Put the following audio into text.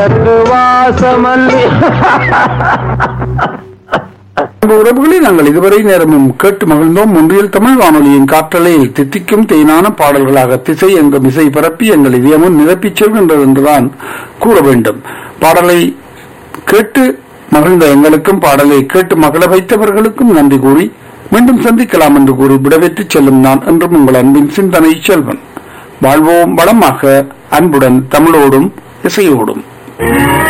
வாசமல்லி அன்பு உறவுகளை நாங்கள் இதுவரை நேரமும் கேட்டு மகிழ்ந்தோம் ஒன்றியல் தமிழ் வானொலியின் காற்றலையில் தித்திக்கும் தேனான பாடல்களாக திசை எங்கும் இசை பரப்பி எங்கள் இதயமும் நிரப்பிச் செல்கின்றது என்றுதான் கூற வேண்டும் பாடலை கேட்டு மகிழ்ந்த எங்களுக்கும் பாடலை கேட்டு மகள வைத்தவர்களுக்கும் நன்றி கூறி மீண்டும் சந்திக்கலாம் என்று கூறி விடவேற்றுச் செல்லும் நான் என்றும் உங்கள் அன்பின் சிந்தனை செல்வன் வாழ்வோம் வளமாக அன்புடன் தமிழோடும் இசையோடும்